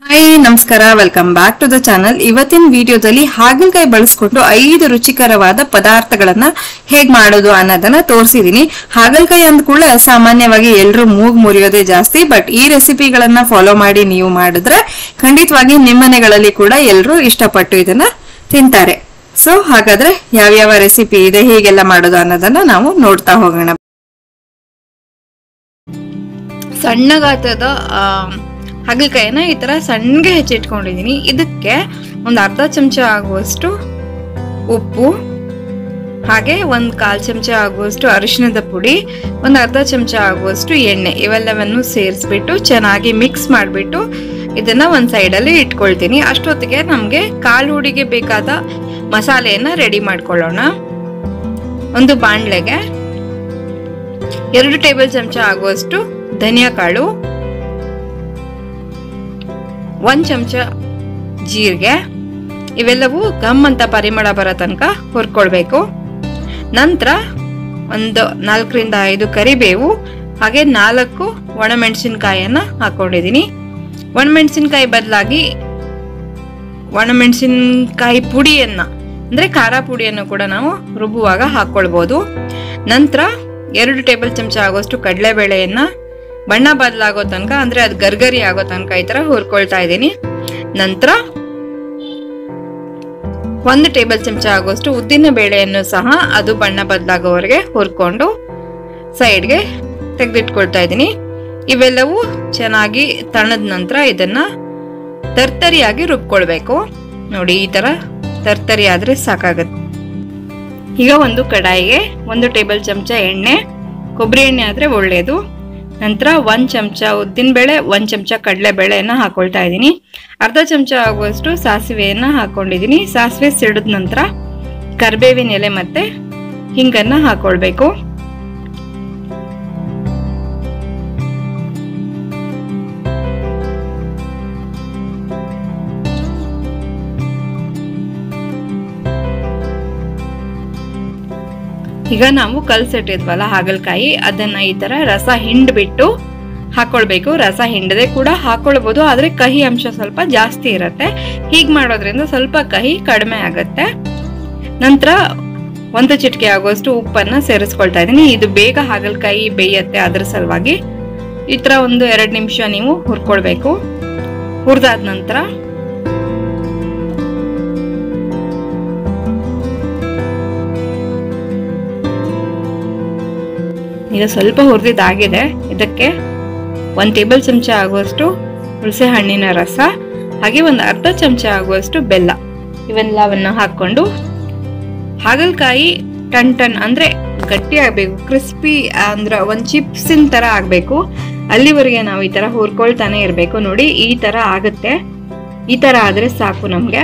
hi ನಮಸ್ಕಾರ welcome back to the channel ಇವತ್ತಿನ ವಿಡಿಯೋದಲ್ಲಿ ಹಾಗಲಕಾಯಿ ಬಳಸ್ಕೊಂಡು ಐದು ರುಚಿಕರವಾದ ಪದಾರ್ಥಗಳನ್ನ ಹೇಗ್ ಮಾಡೋದು ಅನ್ನೋದನ್ನ ತೋರಿಸಿದೀನಿ ಹಾಗಲಕಾಯಿ ಅಂದ ಕೂಡ ಸಾಮಾನ್ಯವಾಗಿ ಎಲ್ಲರೂ ಮೂಗ್ ಮುರಿಯೋದೇ ಜಾಸ್ತಿ ಬಟ್ ಈ ರೆಸಿಪಿಗಳನ್ನ ಫಾಲೋ ಮಾಡಿ ನೀವು ಮಾಡಿದ್ರೆ ಖಂಡಿತವಾಗಿ ನಿಮ್ಮನೆಗಳಲ್ಲಿ ಕೂಡ ಎಲ್ಲರೂ ಇಷ್ಟಪಟ್ಟು ಇದನ್ನ ತಿಂತಾರೆ ಸೊ ಹಾಗಾದ್ರೆ ಯಾವ್ಯಾವ ರೆಸಿಪಿ ಇದೆ ಹೇಗೆಲ್ಲ ಮಾಡೋದು ಅನ್ನೋದನ್ನ ನಾವು ನೋಡ್ತಾ ಹೋಗೋಣ ಸಣ್ಣ ಗಾತ್ರದ ಹಾಗಲಕಾಯಿನ ಈ ತರ ಸಣ್ಣಗೆ ಹೆಚ್ಚಿಟ್ಕೊಂಡಿದೀನಿ ಇದಕ್ಕೆ ಒಂದು ಅರ್ಧ ಚಮಚ ಆಗುವಷ್ಟು ಉಪ್ಪು ಹಾಗೆ ಒಂದು ಕಾಲ್ ಚಮಚ ಆಗುವಷ್ಟು ಅರಿಶಿಣದ ಪುಡಿ ಒಂದು ಅರ್ಧ ಚಮಚ ಆಗುವಷ್ಟು ಎಣ್ಣೆ ಇವೆಲ್ಲವನ್ನು ಸೇರಿಸ್ಬಿಟ್ಟು ಚೆನ್ನಾಗಿ ಮಿಕ್ಸ್ ಮಾಡಿಬಿಟ್ಟು ಇದನ್ನ ಒಂದು ಸೈಡಲ್ಲಿ ಇಟ್ಕೊಳ್ತೀನಿ ಅಷ್ಟೊತ್ತಿಗೆ ನಮಗೆ ಕಾಳು ಹುಡಿಗೆ ಬೇಕಾದ ಮಸಾಲೆಯನ್ನ ರೆಡಿ ಮಾಡ್ಕೊಳ್ಳೋಣ ಒಂದು ಬಾಣಲೆಗೆ ಎರಡು ಟೇಬಲ್ ಚಮಚ ಆಗುವಷ್ಟು ಧನಿಯಾ ಕಾಳು ಒಂದು ಚಮಚ ಜೀರಿಗೆ ಇವೆಲ್ಲವೂ ಗಮ್ ಅಂತ ಪರಿಮಳ ಬರೋ ತನಕ ಹುರ್ಕೊಳ್ಬೇಕು ನಂತರ ಒಂದು ನಾಲ್ಕರಿಂದ ಐದು ಕರಿಬೇವು ಹಾಗೆ ನಾಲ್ಕು ಒಣಮೆಣಸಿನ್ಕಾಯಿಯನ್ನ ಹಾಕೊಂಡಿದ್ದೀನಿ ಒಣಮೆಣಸಿನ್ಕಾಯಿ ಬದಲಾಗಿ ಒಣಮೆಣಸಿನ್ಕಾಯಿ ಪುಡಿಯನ್ನ ಅಂದ್ರೆ ಖಾರ ಪುಡಿಯನ್ನು ಕೂಡ ನಾವು ರುಬ್ಬುವಾಗ ಹಾಕೊಳ್ಬೋದು ನಂತರ ಎರಡು ಟೇಬಲ್ ಚಮಚ ಆಗೋಷ್ಟು ಕಡಲೆಬೇಳೆಯನ್ನ ಬಣ್ಣ ಬದಲಾಗೋ ತನಕ ಅಂದ್ರೆ ಅದು ಗರ್ಗರಿ ಆಗೋ ತನಕ ಈ ತರ ಹುರ್ಕೊಳ್ತಾ ಇದ್ದೀನಿ ನಂತರ ಒಂದು ಟೇಬಲ್ ಚಮಚ ಆಗೋಷ್ಟು ಉದ್ದಿನ ಬೇಳೆಯನ್ನು ಸಹ ಅದು ಬಣ್ಣ ಬದಲಾಗೋವರೆಗೆ ಹುರ್ಕೊಂಡು ಸೈಡ್ಗೆ ತೆಗೆದಿಟ್ಕೊಳ್ತಾ ಇದ್ದೀನಿ ಇವೆಲ್ಲವೂ ಚೆನ್ನಾಗಿ ತಣದ ನಂತರ ಇದನ್ನ ತರ್ತರಿಯಾಗಿ ರುಬ್ಕೊಳ್ಬೇಕು ನೋಡಿ ಈ ತರ ತರ್ತರಿ ಆದ್ರೆ ಸಾಕಾಗುತ್ತೆ ಈಗ ಒಂದು ಕಡಾಯಿಗೆ ಒಂದು ಟೇಬಲ್ ಚಮಚ ಎಣ್ಣೆ ಕೊಬ್ಬರಿ ಎಣ್ಣೆ ಆದ್ರೆ ಒಳ್ಳೆಯದು ನಂತರ ಒಂದು ಚಮಚ ಉದ್ದಿನಬೇಳೆ ಒಂದು ಚಮಚ ಕಡಲೆಬೇಳೆಯನ್ನು ಹಾಕೊಳ್ತಾ ಇದ್ದೀನಿ ಅರ್ಧ ಚಮಚ ಆಗುವಷ್ಟು ಸಾಸಿವೆಯನ್ನು ಹಾಕೊಂಡಿದ್ದೀನಿ ಸಾಸಿವೆ ಸಿಡಿದ ನಂತರ ಕರಿಬೇವಿನ ಎಲೆ ಮತ್ತೆ ಹಿಂಗನ್ನ ಹಾಕೊಳ್ಬೇಕು ಈಗ ನಾವು ಕಲ್ಸಿಟ್ಟಿದ್ವಲ್ಲ ಹಾಗಲಕಾಯಿ ಅದನ್ನ ಈ ತರ ರಸ ಹಿಂಡ್ಬಿಟ್ಟು ಹಾಕೊಳ್ಬೇಕು ರಸ ಹಿಂಡದೆ ಕೂಡ ಹಾಕೊಳ್ಬಹುದು ಆದ್ರೆ ಕಹಿ ಅಂಶ ಸ್ವಲ್ಪ ಜಾಸ್ತಿ ಇರುತ್ತೆ ಹೀಗ್ ಮಾಡೋದ್ರಿಂದ ಸ್ವಲ್ಪ ಕಹಿ ಕಡಿಮೆ ಆಗತ್ತೆ ನಂತರ ಒಂದು ಚಿಟಿಕೆ ಆಗುವಷ್ಟು ಉಪ್ಪನ್ನ ಸೇರಿಸ್ಕೊಳ್ತಾ ಇದ್ದೀನಿ ಇದು ಬೇಗ ಹಾಗಲಕಾಯಿ ಬೇಯತ್ತೆ ಅದ್ರ ಸಲುವಾಗಿ ಈ ತರ ಒಂದು ಎರಡು ನಿಮಿಷ ನೀವು ಹುರ್ಕೊಳ್ಬೇಕು ಹುರಿದಾದ ನಂತರ ಈಗ ಸ್ವಲ್ಪ ಹುರಿದಿದ್ದಾಗಿದೆ ಇದಕ್ಕೆ ಒಂದು ಟೇಬಲ್ ಚಮಚ ಆಗುವಷ್ಟು ಹುಣಸೆ ಹಣ್ಣಿನ ರಸ ಹಾಗೆ ಒಂದು ಅರ್ಧ ಚಮಚ ಆಗುವಷ್ಟು ಬೆಲ್ಲ ಇವೆಲ್ಲವನ್ನ ಹಾಕೊಂಡು ಹಾಗಲಕಾಯಿ ಟನ್ ಟನ್ ಅಂದ್ರೆ ಗಟ್ಟಿ ಆಗ್ಬೇಕು ಕ್ರಿಸ್ಪಿ ಅಂದ್ರೆ ಒಂದು ಚಿಪ್ಸಿನ ತರ ಆಗ್ಬೇಕು ಅಲ್ಲಿವರೆಗೆ ನಾವು ಈ ತರ ಹುರ್ಕೊಳ್ತಾನೆ ಇರಬೇಕು ನೋಡಿ ಈ ತರ ಆಗುತ್ತೆ ಈ ತರ ಆದ್ರೆ ಸಾಕು ನಮ್ಗೆ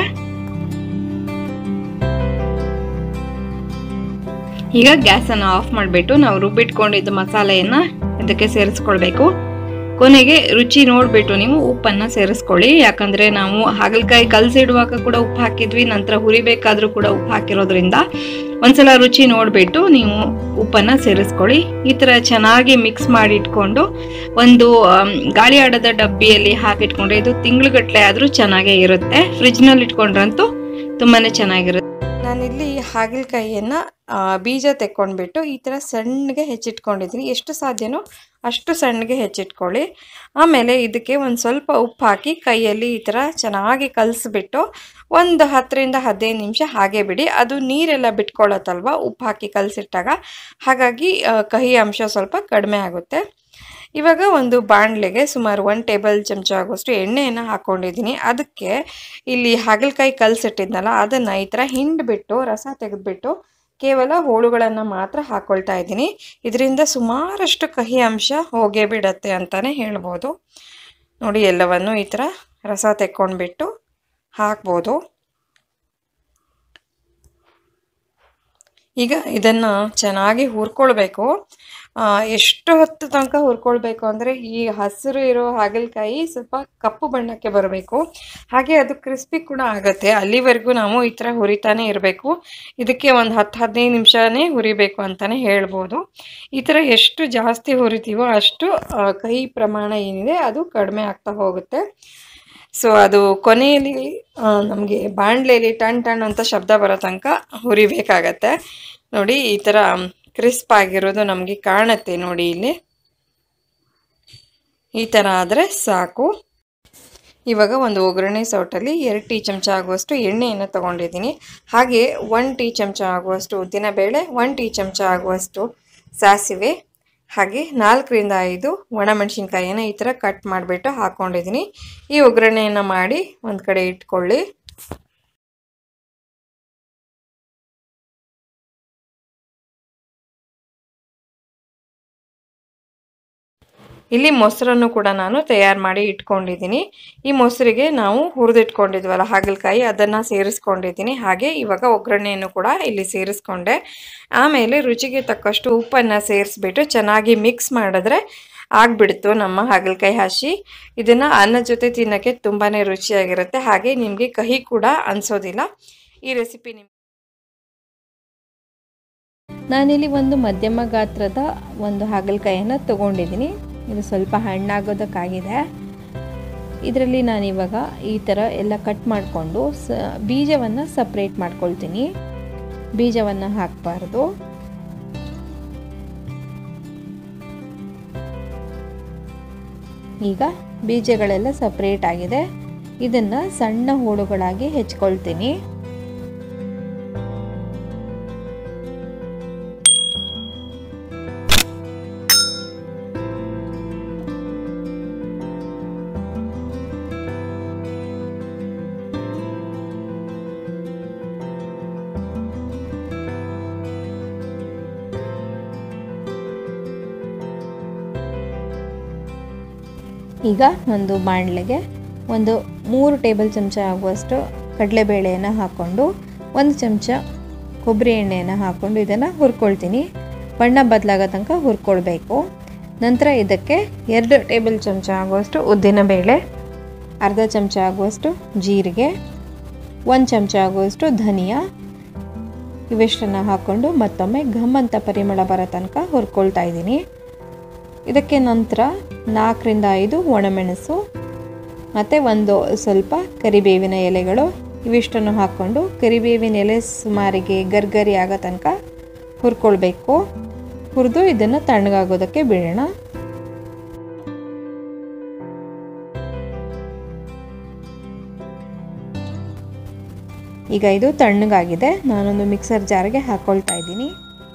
ಈಗ ಗ್ಯಾಸ್ ಅನ್ನು ಆಫ್ ಮಾಡಿಬಿಟ್ಟು ನಾವು ರುಬ್ಬಿಟ್ಕೊಂಡಿದ್ದ ಮಸಾಲೆಯನ್ನ ಇದಕ್ಕೆ ಸೇರಿಸ್ಕೊಳ್ಬೇಕು ಕೊನೆಗೆ ರುಚಿ ನೋಡ್ಬಿಟ್ಟು ನೀವು ಉಪ್ಪನ್ನ ಸೇರಿಸ್ಕೊಳ್ಳಿ ಯಾಕಂದ್ರೆ ನಾವು ಹಾಗಲಕಾಯಿ ಕಲ್ಸಿಡುವಾಗ ಕೂಡ ಉಪ್ಪು ಹಾಕಿದ್ವಿ ನಂತರ ಹುರಿಬೇಕಾದ್ರೂ ಕೂಡ ಉಪ್ಪು ಹಾಕಿರೋದ್ರಿಂದ ಒಂದ್ಸಲ ರುಚಿ ನೋಡ್ಬಿಟ್ಟು ನೀವು ಉಪ್ಪನ್ನ ಸೇರಿಸ್ಕೊಳ್ಳಿ ಈ ತರ ಚೆನ್ನಾಗಿ ಮಿಕ್ಸ್ ಮಾಡಿ ಇಟ್ಕೊಂಡು ಒಂದು ಗಾಳಿ ಆಡದ ಡಬ್ಬಿಯಲ್ಲಿ ಹಾಕಿಟ್ಕೊಂಡ್ರೆ ಇದು ತಿಂಗ್ಳುಗಟ್ಲೆ ಆದ್ರೂ ಚೆನ್ನಾಗೇ ಇರುತ್ತೆ ಫ್ರಿಜ್ನಲ್ಲಿ ಇಟ್ಕೊಂಡ್ರಂತೂ ತುಂಬಾನೇ ಚೆನ್ನಾಗಿರುತ್ತೆ ನಾನಿಲ್ಲಿ ಹಾಗಲಕಾಯಿಯನ್ನ ಬೀಜ ತೆಕ್ಕೊಂಡ್ಬಿಟ್ಟು ಈ ಥರ ಸಣ್ಣಗೆ ಹೆಚ್ಚಿಟ್ಕೊಂಡಿದ್ದೀನಿ ಎಷ್ಟು ಸಾಧ್ಯನೋ ಅಷ್ಟು ಸಣ್ಣಗೆ ಹೆಚ್ಚಿಟ್ಕೊಳ್ಳಿ ಆಮೇಲೆ ಇದಕ್ಕೆ ಒಂದು ಸ್ವಲ್ಪ ಉಪ್ಪು ಹಾಕಿ ಕೈಯಲ್ಲಿ ಈ ಥರ ಚೆನ್ನಾಗಿ ಕಲಿಸ್ಬಿಟ್ಟು ಒಂದು ಹತ್ತರಿಂದ ಹದಿನೈದು ನಿಮಿಷ ಹಾಗೆ ಬಿಡಿ ಅದು ನೀರೆಲ್ಲ ಬಿಟ್ಕೊಳ್ಳುತ್ತಲ್ವ ಉಪ್ಪು ಹಾಕಿ ಕಲಸಿಟ್ಟಾಗ ಹಾಗಾಗಿ ಕಹಿ ಅಂಶ ಸ್ವಲ್ಪ ಕಡಿಮೆ ಆಗುತ್ತೆ ಇವಾಗ ಒಂದು ಬಾಣಲೆಗೆ ಸುಮಾರು ಒನ್ ಟೇಬಲ್ ಚಮಚ ಆಗುವಷ್ಟು ಎಣ್ಣೆಯನ್ನು ಹಾಕ್ಕೊಂಡಿದ್ದೀನಿ ಅದಕ್ಕೆ ಇಲ್ಲಿ ಹಾಗಲಕಾಯಿ ಕಲಸಿಟ್ಟಿದ್ನಲ್ಲ ಅದನ್ನು ಈ ಥರ ಹಿಂಡ್ಬಿಟ್ಟು ರಸ ತೆಗೆದ್ಬಿಟ್ಟು ಕೇವಲ ಹೋಳುಗಳನ್ನು ಮಾತ್ರ ಹಾಕ್ಕೊಳ್ತಾ ಇದ್ದೀನಿ ಇದರಿಂದ ಸುಮಾರಷ್ಟು ಕಹಿ ಅಂಶ ಹೋಗೇ ಬಿಡತ್ತೆ ಅಂತಲೇ ಹೇಳ್ಬೋದು ನೋಡಿ ಎಲ್ಲವನ್ನು ಈ ಥರ ರಸ ತೆಕ್ಕೊಂಡ್ಬಿಟ್ಟು ಹಾಕ್ಬೋದು ಈಗ ಇದನ್ನು ಚೆನ್ನಾಗಿ ಹುರ್ಕೊಳ್ಬೇಕು ಎಷ್ಟು ಹೊತ್ತು ತನಕ ಹುರ್ಕೊಳ್ಬೇಕು ಅಂದರೆ ಈ ಹಸಿರು ಇರೋ ಹಾಗಲಕಾಯಿ ಸ್ವಲ್ಪ ಕಪ್ಪು ಬಣ್ಣಕ್ಕೆ ಬರಬೇಕು ಹಾಗೆ ಅದು ಕ್ರಿಸ್ಪಿ ಕೂಡ ಆಗುತ್ತೆ ಅಲ್ಲಿವರೆಗೂ ನಾವು ಈ ಥರ ಹುರಿತಾನೆ ಇರಬೇಕು ಇದಕ್ಕೆ ಒಂದು ಹತ್ತು ಹದಿನೈದು ನಿಮಿಷನೇ ಹುರಿಬೇಕು ಅಂತಲೇ ಹೇಳ್ಬೋದು ಈ ಥರ ಎಷ್ಟು ಜಾಸ್ತಿ ಹುರಿತೀವೋ ಅಷ್ಟು ಕಹಿ ಪ್ರಮಾಣ ಏನಿದೆ ಅದು ಕಡಿಮೆ ಆಗ್ತಾ ಹೋಗುತ್ತೆ ಸೊ ಅದು ಕೊನೆಯಲ್ಲಿ ನಮಗೆ ಬಾಣಲೆಯಲ್ಲಿ ಟಣ್ ಟಣ್ ಅಂತ ಶಬ್ದ ಬರೋ ತನಕ ಹುರಿಬೇಕಾಗತ್ತೆ ನೋಡಿ ಈ ಥರ ಕ್ರಿಸ್ಪ್ ಆಗಿರೋದು ನಮಗೆ ಕಾಣುತ್ತೆ ನೋಡಿ ಇಲ್ಲಿ ಈ ಥರ ಆದರೆ ಸಾಕು ಇವಾಗ ಒಂದು ಒಗ್ಗರಣೆ ಸೌಟಲ್ಲಿ ಎರಡು ಟೀ ಚಮಚ ಆಗುವಷ್ಟು ಎಣ್ಣೆಯನ್ನು ತೊಗೊಂಡಿದ್ದೀನಿ ಹಾಗೆ ಒನ್ ಟೀ ಚಮಚ ಆಗುವಷ್ಟು ಉದ್ದಿನಬೇಳೆ ಒನ್ ಟೀ ಚಮಚ ಆಗುವಷ್ಟು ಸಾಸಿವೆ ಹಾಗೆ ನಾಲ್ಕರಿಂದ ಐದು ಒಣಮೆಣಸಿನ್ಕಾಯಿಯನ್ನು ಈ ಥರ ಕಟ್ ಮಾಡಿಬಿಟ್ಟು ಹಾಕ್ಕೊಂಡಿದ್ದೀನಿ ಈ ಒಗ್ಗರಣೆಯನ್ನು ಮಾಡಿ ಒಂದು ಕಡೆ ಇಟ್ಕೊಳ್ಳಿ ಇಲ್ಲಿ ಮೊಸರನ್ನು ಕೂಡ ನಾನು ತಯಾರು ಮಾಡಿ ಇಟ್ಕೊಂಡಿದ್ದೀನಿ ಈ ಮೊಸರಿಗೆ ನಾವು ಹುರಿದಿಟ್ಕೊಂಡಿದ್ವಲ್ಲ ಹಾಗಲಕಾಯಿ ಅದನ್ನು ಸೇರಿಸ್ಕೊಂಡಿದ್ದೀನಿ ಹಾಗೆ ಇವಾಗ ಒಗ್ಗರಣೆಯನ್ನು ಕೂಡ ಇಲ್ಲಿ ಸೇರಿಸ್ಕೊಂಡೆ ಆಮೇಲೆ ರುಚಿಗೆ ತಕ್ಕಷ್ಟು ಉಪ್ಪನ್ನು ಸೇರಿಸ್ಬಿಟ್ಟು ಚೆನ್ನಾಗಿ ಮಿಕ್ಸ್ ಮಾಡಿದ್ರೆ ಆಗಿಬಿಡ್ತು ನಮ್ಮ ಹಾಗಲಕಾಯಿ ಹಸಿ ಇದನ್ನು ಅನ್ನದ ಜೊತೆ ತಿನ್ನೋಕ್ಕೆ ತುಂಬಾ ರುಚಿಯಾಗಿರುತ್ತೆ ಹಾಗೆ ನಿಮಗೆ ಕಹಿ ಕೂಡ ಅನಿಸೋದಿಲ್ಲ ಈ ರೆಸಿಪಿ ನಿಮ್ಗೆ ನಾನಿಲ್ಲಿ ಒಂದು ಮಧ್ಯಮ ಗಾತ್ರದ ಒಂದು ಹಾಗಲಕಾಯಿಯನ್ನು ತೊಗೊಂಡಿದ್ದೀನಿ ಇದು ಸ್ವಲ್ಪ ಹಣ್ಣಾಗೋದಕ್ಕಾಗಿದೆ ಇದರಲ್ಲಿ ನಾನಿವಾಗ ಈ ಥರ ಎಲ್ಲ ಕಟ್ ಮಾಡಿಕೊಂಡು ಸ ಬೀಜವನ್ನು ಸಪ್ರೇಟ್ ಮಾಡ್ಕೊಳ್ತೀನಿ ಬೀಜವನ್ನು ಹಾಕಬಾರ್ದು ಈಗ ಬೀಜಗಳೆಲ್ಲ ಸಪ್ರೇಟ್ ಆಗಿದೆ ಇದನ್ನು ಸಣ್ಣ ಹೋಳುಗಳಾಗಿ ಹೆಚ್ಕೊಳ್ತೀನಿ ಈಗ ಒಂದು ಬಾಣಲೆಗೆ ಒಂದು ಮೂರು ಟೇಬಲ್ ಚಮಚ ಆಗುವಷ್ಟು ಕಡಲೆಬೇಳೆಯನ್ನು ಹಾಕ್ಕೊಂಡು ಒಂದು ಚಮಚ ಕೊಬ್ಬರಿ ಎಣ್ಣೆಯನ್ನು ಹಾಕ್ಕೊಂಡು ಇದನ್ನು ಹುರ್ಕೊಳ್ತೀನಿ ಬಣ್ಣ ಬದಲಾಗೋ ತನಕ ಹುರ್ಕೊಳ್ಬೇಕು ನಂತರ ಇದಕ್ಕೆ ಎರಡು ಟೇಬಲ್ ಚಮಚ ಆಗುವಷ್ಟು ಉದ್ದಿನಬೇಳೆ ಅರ್ಧ ಚಮಚ ಆಗುವಷ್ಟು ಜೀರಿಗೆ ಒಂದು ಚಮಚ ಆಗುವಷ್ಟು ಧನಿಯಾ ಇವಿಷ್ಟನ್ನು ಹಾಕ್ಕೊಂಡು ಮತ್ತೊಮ್ಮೆ ಘಮ್ ಅಂತ ಪರಿಮಳ ಬರೋ ತನಕ ಹುರ್ಕೊಳ್ತಾ ಇದ್ದೀನಿ ಇದಕ್ಕೆ ನಂತರ ನಾಲ್ಕರಿಂದ ಐದು ಒಣಮೆಣಸು ಮತ್ತು ಒಂದು ಸ್ವಲ್ಪ ಕರಿಬೇವಿನ ಎಲೆಗಳು ಇವಿಷ್ಟನ್ನು ಹಾಕ್ಕೊಂಡು ಕರಿಬೇವಿನ ಎಲೆ ಸುಮಾರಿಗೆ ಗರ್ಗರಿ ಆಗೋ ತನಕ ಹುರ್ಕೊಳ್ಬೇಕು ಹುರಿದು ಇದನ್ನು ತಣ್ಣಗಾಗೋದಕ್ಕೆ ಬಿಡೋಣ ಈಗ ಇದು ತಣ್ಣಗಾಗಿದೆ ನಾನೊಂದು ಮಿಕ್ಸರ್ ಜಾರ್ಗೆ ಹಾಕ್ಕೊಳ್ತಾ ಇದ್ದೀನಿ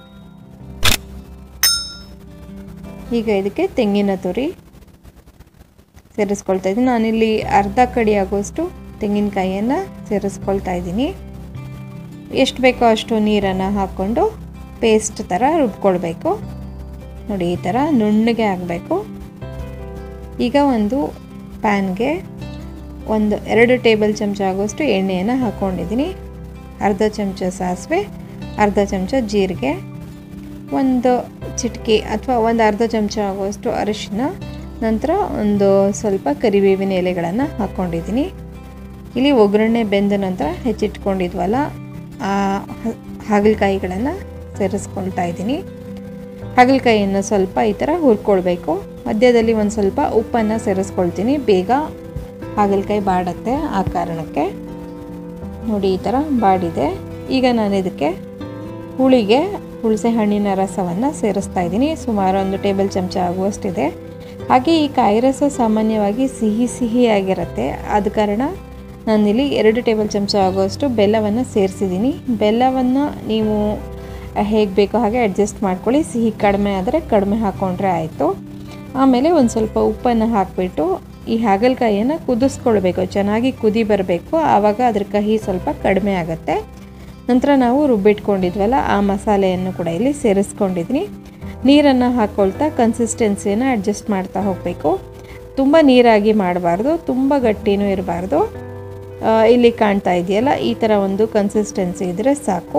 ಈಗ ಇದಕ್ಕೆ ತೆಂಗಿನ ತುರಿ ಸೇರಿಸ್ಕೊಳ್ತಾ ಇದ್ದೀನಿ ನಾನಿಲ್ಲಿ ಅರ್ಧ ಕಡಿ ಆಗುವಷ್ಟು ತೆಂಗಿನಕಾಯಿಯನ್ನು ಸೇರಿಸ್ಕೊಳ್ತಾ ಇದ್ದೀನಿ ಎಷ್ಟು ಬೇಕೋ ಅಷ್ಟು ನೀರನ್ನು ಹಾಕ್ಕೊಂಡು ಪೇಸ್ಟ್ ಥರ ರುಬ್ಕೊಳ್ಬೇಕು ನೋಡಿ ಈ ಥರ ನುಣ್ಣಗೆ ಆಗಬೇಕು ಈಗ ಒಂದು ಪ್ಯಾನ್ಗೆ ಒಂದು ಎರಡು ಟೇಬಲ್ ಚಮಚ ಆಗುವಷ್ಟು ಎಣ್ಣೆಯನ್ನು ಹಾಕ್ಕೊಂಡಿದ್ದೀನಿ ಅರ್ಧ ಚಮಚ ಸಾಸಿವೆ ಅರ್ಧ ಚಮಚ ಜೀರಿಗೆ ಒಂದು ಚಿಟಕಿ ಅಥವಾ ಒಂದು ಅರ್ಧ ಚಮಚ ಆಗುವಷ್ಟು ಅರಿಶಿನ ನಂತರ ಒಂದು ಸ್ವಲ್ಪ ಕರಿಬೇವಿನ ಎಲೆಗಳನ್ನು ಹಾಕ್ಕೊಂಡಿದ್ದೀನಿ ಇಲ್ಲಿ ಒಗ್ಗರಣೆ ಬೆಂದ ನಂತರ ಹೆಚ್ಚಿಟ್ಕೊಂಡಿದ್ವಲ್ಲ ಆ ಹಾಗಲಕಾಯಿಗಳನ್ನು ಸೇರಿಸ್ಕೊಳ್ತಾ ಇದ್ದೀನಿ ಹಾಗಲಕಾಯಿಯನ್ನು ಸ್ವಲ್ಪ ಈ ಥರ ಹುರ್ಕೊಳ್ಬೇಕು ಮಧ್ಯದಲ್ಲಿ ಒಂದು ಸ್ವಲ್ಪ ಉಪ್ಪನ್ನು ಸೇರಿಸ್ಕೊಳ್ತೀನಿ ಬೇಗ ಹಾಗಲಕಾಯಿ ಬಾಡತ್ತೆ ಆ ಕಾರಣಕ್ಕೆ ನೋಡಿ ಈ ಥರ ಬಾಡಿದೆ ಈಗ ನಾನು ಇದಕ್ಕೆ ಹುಳಿಗೆ ಹುಣಸೆ ಹಣ್ಣಿನ ರಸವನ್ನು ಸೇರಿಸ್ತಾ ಇದ್ದೀನಿ ಸುಮಾರು ಒಂದು ಟೇಬಲ್ ಚಮಚ ಆಗುವಷ್ಟಿದೆ ಹಾಗೆ ಈ ಕಾಯಿ ರಸ ಸಾಮಾನ್ಯವಾಗಿ ಸಿಹಿ ಸಿಹಿಯಾಗಿರುತ್ತೆ ಆದ ಕಾರಣ ನಾನಿಲ್ಲಿ ಎರಡು ಟೇಬಲ್ ಚಮಚ ಆಗುವಷ್ಟು ಬೆಲ್ಲವನ್ನು ಸೇರಿಸಿದ್ದೀನಿ ಬೆಲ್ಲವನ್ನು ನೀವು ಹೇಗೆ ಬೇಕೋ ಹಾಗೆ ಅಡ್ಜಸ್ಟ್ ಮಾಡ್ಕೊಳ್ಳಿ ಸಿಹಿ ಕಡಿಮೆ ಆದರೆ ಕಡಿಮೆ ಹಾಕ್ಕೊಂಡ್ರೆ ಆಯಿತು ಆಮೇಲೆ ಒಂದು ಸ್ವಲ್ಪ ಉಪ್ಪನ್ನು ಹಾಕಿಬಿಟ್ಟು ಈ ಹಾಗಲಕಾಯಿಯನ್ನು ಕುದಿಸ್ಕೊಳ್ಬೇಕು ಚೆನ್ನಾಗಿ ಕುದಿ ಬರಬೇಕು ಆವಾಗ ಅದ್ರ ಕಹಿ ಸ್ವಲ್ಪ ಕಡಿಮೆ ಆಗುತ್ತೆ ನಂತರ ನಾವು ರುಬ್ಬಿಟ್ಕೊಂಡಿದ್ವಲ್ಲ ಆ ಮಸಾಲೆಯನ್ನು ಕೂಡ ಇಲ್ಲಿ ಸೇರಿಸ್ಕೊಂಡಿದ್ದೀನಿ ನೀರನ್ನು ಹಾಕ್ಕೊಳ್ತಾ ಕನ್ಸಿಸ್ಟೆನ್ಸಿಯನ್ನು ಅಡ್ಜಸ್ಟ್ ಮಾಡ್ತಾ ಹೋಗಬೇಕು ತುಂಬ ನೀರಾಗಿ ಮಾಡಬಾರ್ದು ತುಂಬ ಗಟ್ಟಿನೂ ಇರಬಾರ್ದು ಇಲ್ಲಿ ಕಾಣ್ತಾ ಇದೆಯಲ್ಲ ಈ ಥರ ಒಂದು ಕನ್ಸಿಸ್ಟೆನ್ಸಿ ಇದ್ದರೆ ಸಾಕು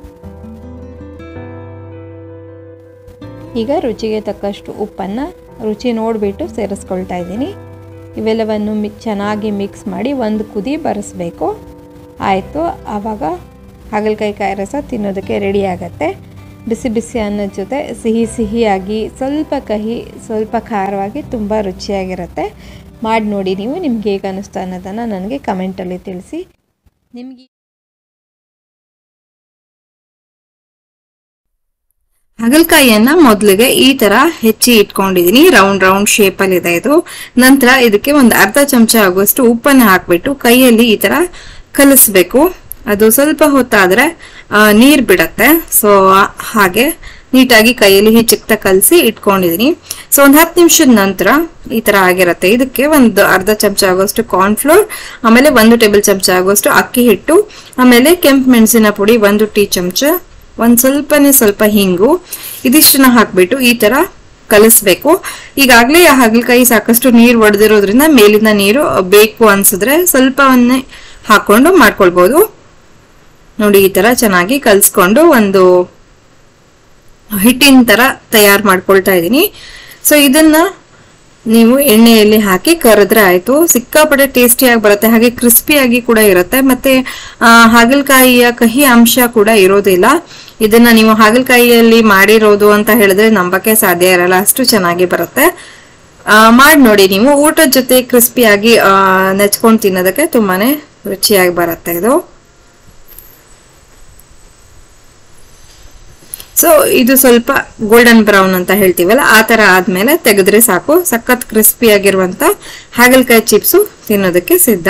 ಈಗ ರುಚಿಗೆ ತಕ್ಕಷ್ಟು ಉಪ್ಪನ್ನು ರುಚಿ ನೋಡಿಬಿಟ್ಟು ಸೇರಿಸ್ಕೊಳ್ತಾ ಇದ್ದೀನಿ ಇವೆಲ್ಲವನ್ನು ಮಿ ಚೆನ್ನಾಗಿ ಮಿಕ್ಸ್ ಮಾಡಿ ಒಂದು ಕುದಿ ಬರೆಸ್ಬೇಕು ಆಯಿತು ಆವಾಗ ಹಾಗಲಕಾಯಿ ಕಾಯಿ ರಸ ತಿನ್ನೋದಕ್ಕೆ ರೆಡಿ ಆಗುತ್ತೆ ಬಿಸಿ ಬಿಸಿ ಅನ್ನದ ಜೊತೆ ಸಿಹಿ ಸಿಹಿಯಾಗಿ ಸ್ವಲ್ಪ ಕಹಿ ಸ್ವಲ್ಪ ಖಾರವಾಗಿ ತುಂಬ ರುಚಿಯಾಗಿರುತ್ತೆ ಮಾಡಿ ನೋಡಿ ನೀವು ನಿಮ್ಗೆ ಹೇಗೆ ಅನ್ನಿಸ್ತಾ ಅನ್ನೋದನ್ನು ನನಗೆ ಕಮೆಂಟಲ್ಲಿ ತಿಳಿಸಿ ನಿಮಗೆ ಹಾಗಲಕಾಯಿಯನ್ನ ಮೊದಲಿಗೆ ಈ ತರ ಹೆಚ್ಚಿ ಇಟ್ಕೊಂಡಿದೀನಿ ರೌಂಡ್ ರೌಂಡ್ ಶೇಪ್ ಅಲ್ಲಿ ಇದೆ ಇದು ನಂತರ ಇದಕ್ಕೆ ಒಂದು ಅರ್ಧ ಚಮಚ ಆಗುವಷ್ಟು ಉಪ್ಪನ್ನ ಹಾಕ್ಬಿಟ್ಟು ಕೈಯಲ್ಲಿ ಈ ತರ ಕಲಿಸ್ಬೇಕು ಅದು ಸ್ವಲ್ಪ ಹೊತ್ತಾದ್ರೆ ಆ, ನೀರ್ ಬಿಡತ್ತೆ ಸೊ ಹಾಗೆ ನೀಟಾಗಿ ಕೈಯಲ್ಲಿ ಹಿಚ್ಚಿಕ್ತ ಕಲಸಿ ಇಟ್ಕೊಂಡಿದೀನಿ ಸೊ ಒಂದ್ ಹತ್ತು ನಿಮಿಷದ ನಂತರ ಈ ತರ ಆಗಿರತ್ತೆ ಇದಕ್ಕೆ ಒಂದು ಅರ್ಧ ಚಮಚ ಆಗುವಷ್ಟು ಕಾರ್ನ್ಫ್ಲೋರ್ ಆಮೇಲೆ ಒಂದು ಟೇಬಲ್ ಚಮಚ ಆಗುವಷ್ಟು ಅಕ್ಕಿ ಹಿಟ್ಟು ಆಮೇಲೆ ಕೆಂಪು ಮೆಣಸಿನ ಪುಡಿ ಒಂದು ಟೀ ಚಮಚ ಒಂದ್ ಸ್ವಲ್ಪನೇ ಸ್ವಲ್ಪ ಹಿಂಗು ಇದಿಷ್ಟನ್ನ ಹಾಕ್ಬಿಟ್ಟು ಈ ತರ ಕಲಿಸ್ಬೇಕು ಈಗಾಗ್ಲೇ ಆ ಹಾಗಲಕಾಯಿ ಸಾಕಷ್ಟು ನೀರು ಒಡೆದಿರೋದ್ರಿಂದ ಮೇಲಿನ ನೀರು ಬೇಕು ಅನ್ಸಿದ್ರೆ ಸ್ವಲ್ಪವನ್ನೇ ಹಾಕೊಂಡು ಮಾಡ್ಕೊಳ್ಬಹುದು ನೋಡಿ ಈ ತರ ಚೆನ್ನಾಗಿ ಕಲ್ಸ್ಕೊಂಡು ಒಂದು ಹಿಟ್ಟಿನ ತರ ತಯಾರು ಮಾಡ್ಕೊಳ್ತಾ ಇದ್ದೀನಿ ಸೊ ಇದನ್ನ ನೀವು ಎಣ್ಣೆಯಲ್ಲಿ ಹಾಕಿ ಕರೆದ್ರೆ ಆಯ್ತು ಸಿಕ್ಕಾಪಟ್ಟೆ ಟೇಸ್ಟಿಯಾಗಿ ಬರುತ್ತೆ ಹಾಗೆ ಕ್ರಿಸ್ಪಿಯಾಗಿ ಕೂಡ ಇರುತ್ತೆ ಮತ್ತೆ ಆ, ಹಾಗಲಕಾಯಿಯ ಕಹಿ ಅಂಶ ಕೂಡ ಇರೋದಿಲ್ಲ ಇದನ್ನ ನೀವು ಹಾಗಲಕಾಯಿಯಲ್ಲಿ ಮಾಡಿರೋದು ಅಂತ ಹೇಳಿದ್ರೆ ನಂಬಕ್ಕೆ ಸಾಧ್ಯ ಇರಲ್ಲ ಅಷ್ಟು ಚೆನ್ನಾಗಿ ಬರುತ್ತೆ ಮಾಡಿ ನೋಡಿ ನೀವು ಊಟದ ಜೊತೆ ಕ್ರಿಸ್ಪಿಯಾಗಿ ನೆಚ್ಕೊಂಡು ತಿನ್ನೋದಕ್ಕೆ ತುಂಬಾನೇ ರುಚಿಯಾಗಿ ಬರುತ್ತೆ ಇದು ಸೊ ಇದು ಸ್ವಲ್ಪ ಗೋಲ್ಡನ್ ಬ್ರೌನ್ ಅಂತ ಹೇಳ್ತೀವಲ್ಲ ಆ ತರ ಆದ್ಮೇಲೆ ತೆಗೆದ್ರೆ ಸಾಕು ಸಖತ್ ಕ್ರಿಸ್ಪಿ ಆಗಿರುವಂತ ಹಾಗಲಕಾಯಿ ಚಿಪ್ಸು ತಿನ್ನೋದಕ್ಕೆ ಸಿದ್ಧ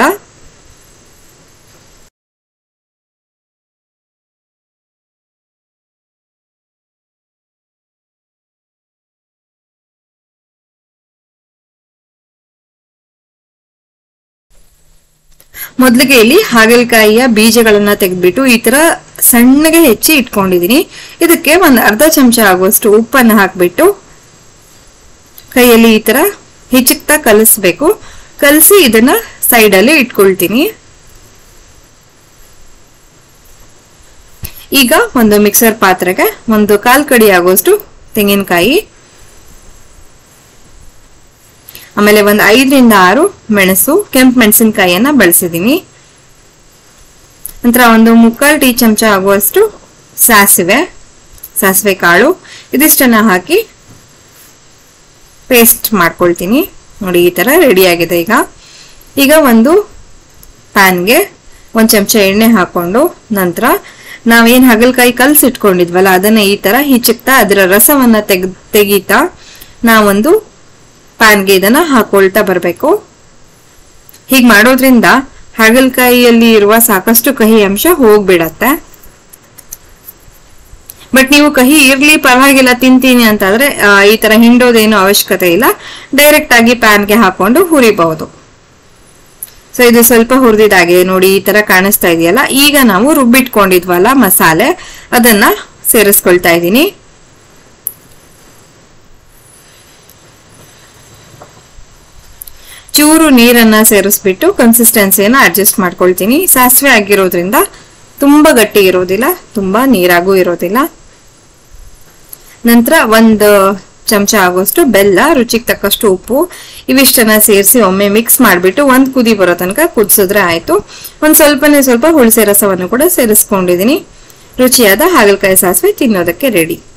ಮೊದಲಿಗೆ ಇಲ್ಲಿ ಹಾಗಲಕಾಯಿಯ ಬೀಜಗಳನ್ನ ತೆಗೆದ್ಬಿಟ್ಟು ಈ ತರ ಸಣ್ಣಗೆ ಹೆಚ್ಚಿ ಇಟ್ಕೊಂಡಿದೀನಿ ಇದಕ್ಕೆ ಒಂದು ಅರ್ಧ ಚಮಚ ಆಗುವಷ್ಟು ಉಪ್ಪನ್ನ ಹಾಕ್ಬಿಟ್ಟು ಕೈಯಲ್ಲಿ ಈ ತರ ಹೆಚ್ಚಿಕ್ತಾ ಕಲಿಸ್ಬೇಕು ಕಲಸಿ ಇದನ್ನ ಸೈಡ್ ಅಲ್ಲಿ ಇಟ್ಕೊಳ್ತೀನಿ ಈಗ ಒಂದು ಮಿಕ್ಸರ್ ಪಾತ್ರೆಗೆ ಒಂದು ಕಾಲ್ ಕಡಿ ಆಗುವಷ್ಟು ತೆಂಗಿನಕಾಯಿ ಆಮೇಲೆ ಒಂದು ಐದರಿಂದ ಆರು ಮೆಣಸು ಕೆಂಪು ಮೆಣಸಿನಕಾಯಿಯನ್ನ ಬಳಸಿದೀನಿ ನಂತರ ಒಂದು ಮುಕ್ಕಾಲು ಟೀ ಚಮಚ ಆಗುವಷ್ಟು ಸಾಸಿವೆ ಸಾಸಿವೆ ಕಾಳು ಇದಿಷ್ಟನ್ನ ಹಾಕಿ ಪೇಸ್ಟ್ ಮಾಡ್ಕೊಳ್ತೀನಿ ನೋಡಿ ಈ ತರ ರೆಡಿ ಆಗಿದೆ ಈಗ ಈಗ ಒಂದು ಪ್ಯಾನ್ಗೆ ಒಂದು ಚಮಚ ಎಣ್ಣೆ ಹಾಕೊಂಡು ನಂತರ ನಾವೇನ್ ಹಾಗಲಕಾಯಿ ಕಲ್ಸಿಟ್ಕೊಂಡಿದ್ವಲ್ಲ ಅದನ್ನ ಈ ತರ ಹಿಚುಕ್ತಾ ಅದರ ರಸವನ್ನ ತೆಗ್ ತೆಗೀತಾ ನಾವೊಂದು ಪ್ಯಾನ್ಗೆ ಇದನ್ನ ಹಾಕೊಳ್ತಾ ಬರಬೇಕು ಹೀಗೆ ಮಾಡೋದ್ರಿಂದ ಹಾಗಲಕಾಯಿಯಲ್ಲಿ ಇರುವ ಸಾಕಷ್ಟು ಕಹಿ ಅಂಶ ಹೋಗ್ಬಿಡತ್ತೆ ಬಟ್ ನೀವು ಕಹಿ ಇರ್ಲಿ ಪರವಾಗಿಲ್ಲ ತಿಂತೀನಿ ಅಂತಾದ್ರೆ ಆ, ಈ ತರ ಹಿಂಡೋದೇನು ಅವಶ್ಯಕತೆ ಇಲ್ಲ ಡೈರೆಕ್ಟ್ ಆಗಿ ಪ್ಯಾನ್ಗೆ ಹಾಕೊಂಡು ಹುರಿಬಹುದು ಸೊ ಇದು ಸ್ವಲ್ಪ ಹುರಿದಿದ್ದಾಗಿದೆ ನೋಡಿ ಈ ತರ ಕಾಣಿಸ್ತಾ ಇದೆಯಲ್ಲ ಈಗ ನಾವು ರುಬ್ಬಿಟ್ಕೊಂಡಿದ್ವಲ್ಲ ಮಸಾಲೆ ಅದನ್ನ ಸೇರಿಸ್ಕೊಳ್ತಾ ಇದ್ದೀನಿ ಚೂರು ನೀರನ್ನ ಸೇರಿಸ್ಬಿಟ್ಟು ಕನ್ಸಿಸ್ಟೆನ್ಸಿಯನ್ನ ಅಡ್ಜಸ್ಟ್ ಮಾಡ್ಕೊಳ್ತೀನಿ ಸಾಸಿವೆ ಆಗಿರೋದ್ರಿಂದ ತುಂಬಾ ಗಟ್ಟಿ ಇರೋದಿಲ್ಲ ತುಂಬಾ ನೀರಾಗೂ ಇರೋದಿಲ್ಲ ನಂತರ ಒಂದು ಚಮಚ ಆಗೋಷ್ಟು ಬೆಲ್ಲ ರುಚಿಗೆ ತಕ್ಕಷ್ಟು ಉಪ್ಪು ಇವಿಷ್ಟನ್ನ ಸೇರಿಸಿ ಒಮ್ಮೆ ಮಿಕ್ಸ್ ಮಾಡಿಬಿಟ್ಟು ಒಂದ್ ಕುದಿ ಬರೋ ತನಕ ಕುದಿಸಿದ್ರೆ ಆಯ್ತು ಒಂದ್ ಸ್ವಲ್ಪನೇ ಸ್ವಲ್ಪ ಹುಣಸೆ ರಸವನ್ನು ಕೂಡ ಸೇರಿಸ್ಕೊಂಡಿದೀನಿ ರುಚಿಯಾದ ಹಾಗಲಕಾಯಿ ಸಾಸಿವೆ ತಿನ್ನೋದಕ್ಕೆ ರೆಡಿ